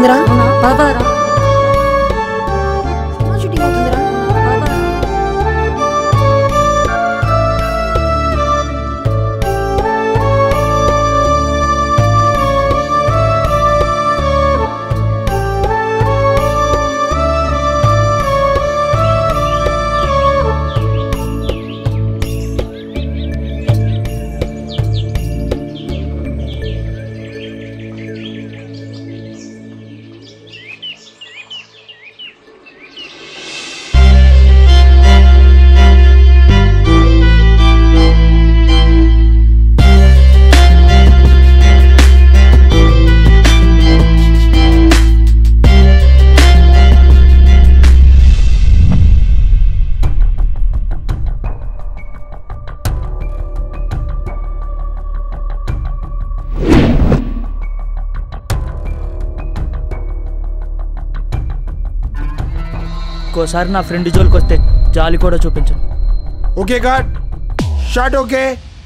అవుతుందిరా అవునా పద పదరా సినిమా షూటింగ్ అవుతుందిరా పద పద ఇంకోసారి నా ఫ్రెండ్ జోలికి వస్తే జాలి కూడా చూపించను ఓకే గాడ్ షాట్ ఓకే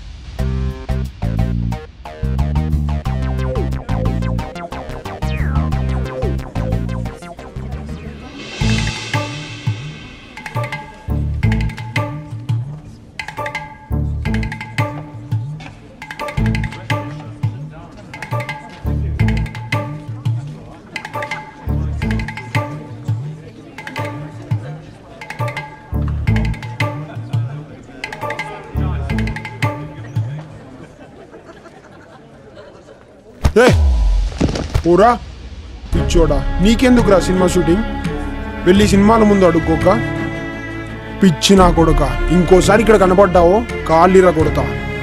ఏ ఊరా పిచ్చోడా నీకెందుకురా సినిమా షూటింగ్ వెళ్ళి సినిమాల ముందు అడుక్కోక పిచ్చి నా కొడుక ఇంకోసారి ఇక్కడ కనపడ్డావో కాళ్ళీరా కొడతా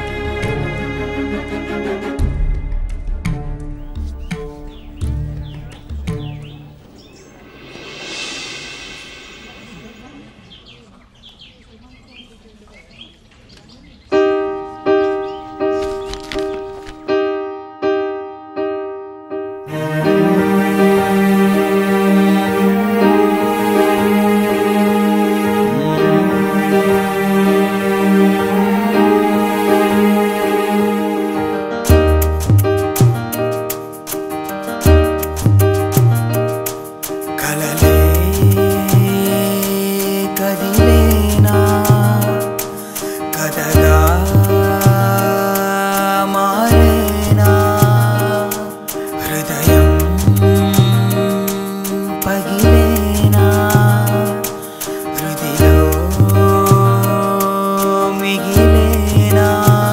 కలలే కదిలేనా కదగా మారేనా హృదయం పగిలేనా హృదిలో మిగిలేనా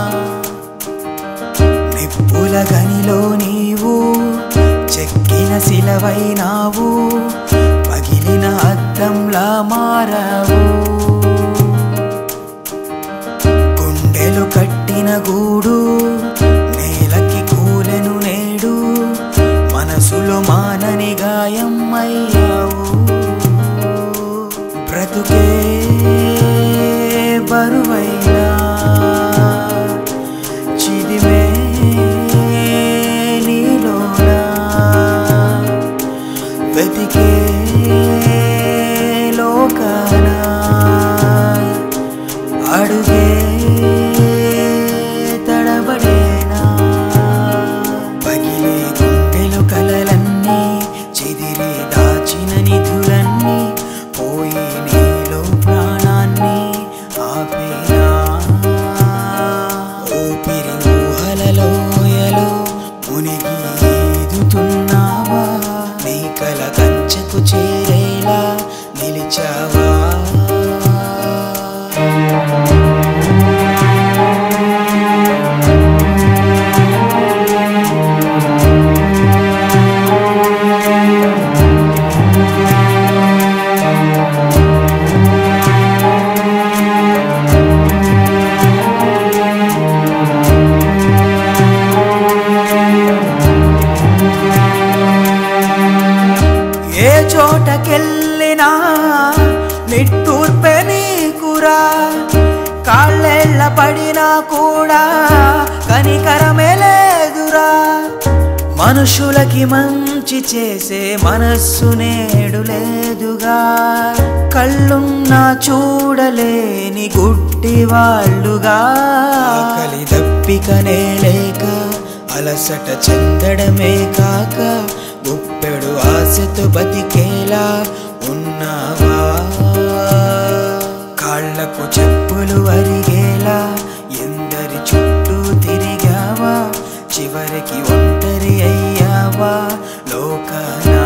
నిప్పుల గనిలో నీవు చెక్కిన శిలవైనావు పగిలిన అద్దంలా మారావు గుండెలు కట్టిన గూడు నేలకి కూలెను నేడు మనసులో మానని గాయం అయ్యావు బ్రతుకే బరువైనా చిదిమే నీలోనా వెతికే లోకాన అడుగే తడబడేనా పగిలే గుండెలు కలలన్నీ చెదిరి దాచిన నిధులన్నీ పోయి నీలో ప్రాణాన్ని ఆపేనా ఊపిరి ఊహలలోయలో మునిగి ఈదుతున్నావా నీ కల కంచెకు చేరేలా నిలిచావా ఏ చోటకెళ్ళినా నిట్టూర్పె నీకురా కాళ్ళెళ్ళ పడినా కూడా కనికరమే లేదురా మనుషులకి మంచి చేసే మనస్సు నేడు లేదుగా కళ్ళున్నా చూడలేని గుడ్డి వాళ్ళుగా ఆకలి దప్పికనే లేక అలసట చెందడమే కాక గుప్పెడు ఆశతో బతికేలా ఉన్నావా కాళ్ళకు చెప్పులు అరిగేలా ఎందరి చుట్టూ తిరిగావా చివరికి ఒంటరి అయ్యావా లోకనా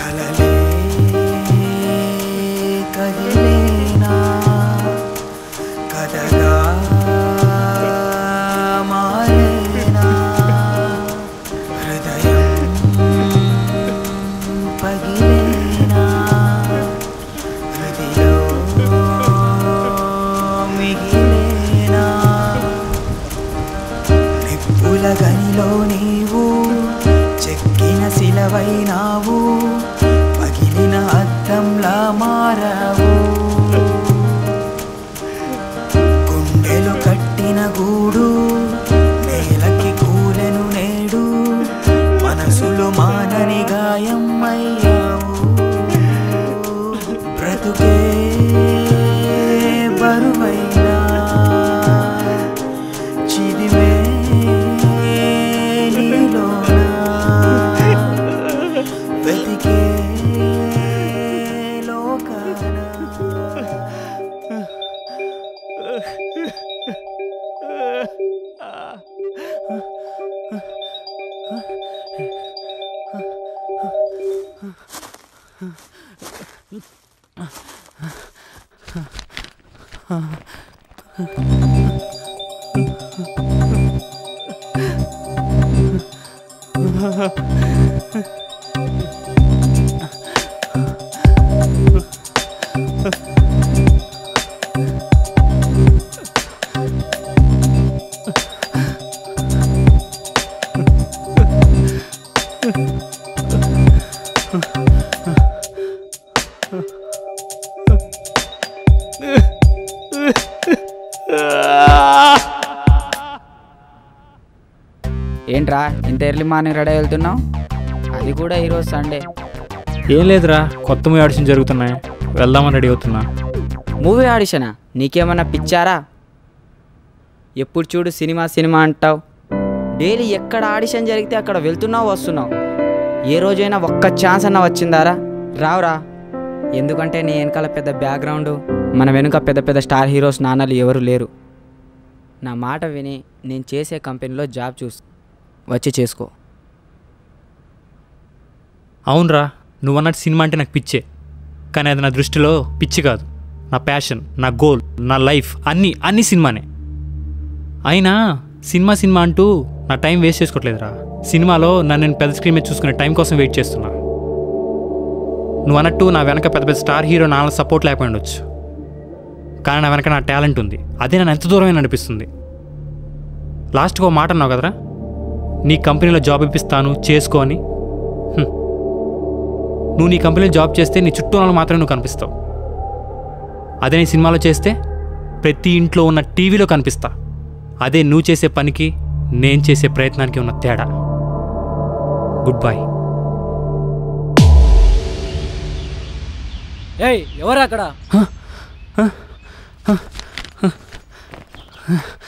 కలలే కదిలేనా కదగా మారేనా హృదయం పగిలేనా హృదిలో మిగిలేనా నిప్పుల గనిలో నీవు చెక్కిన శిలవైనావు పగిలిన అద్దంలా మారావు గుండెలు కట్టిన గూడు నేలకి కూలెను నేడు మనసులో మానని గాయం అయ్యావు బ్రతుకే బరువైనా చిదిమే నీలోనా వెతికే లోకానా ఏంట్రా ఇంత ఎర్లీ మార్నింగ్ రెడీ వెళ్తున్నావు అది కూడా ఈరోజు సండే ఏం లేదురా కొత్త మూవీ ఆడిషన్ జరుగుతున్నాయి వెళ్దామని రెడీ అవుతున్నా మూవీ ఆడిషనా నీకేమన్నా పిచ్చారా ఎప్పుడు చూడు సినిమా సినిమా అంటావు డైలీ ఎక్కడ ఆడిషన్ జరిగితే అక్కడ వెళ్తున్నావు వస్తున్నావు ఏ రోజైనా ఒక్క ఛాన్స్ అన్న వచ్చిందారా రావురా ఎందుకంటే నీ వెనకాల పెద్ద బ్యాక్గ్రౌండ్ మన వెనుక పెద్ద పెద్ద స్టార్ హీరోస్ నాన్నలు ఎవరు లేరు నా మాట విని నేను చేసే కంపెనీలో జాబ్ చూసి వచ్చి చేసుకో అవునరా నువ్వు అన్నట్టు సినిమా అంటే నాకు పిచ్చే కానీ అది నా దృష్టిలో పిచ్చి కాదు నా ప్యాషన్ నా గోల్ నా లైఫ్ అన్నీ అన్నీ సినిమానే అయినా సినిమా సినిమా అంటూ నా టైం వేస్ట్ చేసుకోవట్లేదురా సినిమాలో నన్ను నేను పెద్ద స్క్రీన్ మీద చూసుకునే టైం కోసం వెయిట్ చేస్తున్నా నువ్వు అన్నట్టు నా వెనక పెద్ద పెద్ద స్టార్ హీరో నాన్న సపోర్ట్ లేకపోయి ఉండొచ్చు కానీ నా వెనక నా టాలెంట్ ఉంది అదే నన్ను ఎంత దూరమైన అనిపిస్తుంది లాస్ట్గా ఓ మాట అన్నావు కదరా నీ కంపెనీలో జాబ్ ఇప్పిస్తాను చేసుకో అని హ్మ్. నువ్వు నీ కంపెనీలో జాబ్ చేస్తే నీ చుట్టూ వాళ్ళు మాత్రమే నువ్వు కనిపిస్తావు అదే నీ సినిమాలో చేస్తే ప్రతి ఇంట్లో ఉన్న టీవీలో కనిపిస్తా అదే నువ్వు చేసే పనికి నేను చేసే ప్రయత్నానికి ఉన్న తేడా గుడ్ బై ఏయ్ ఎవరు అక్కడ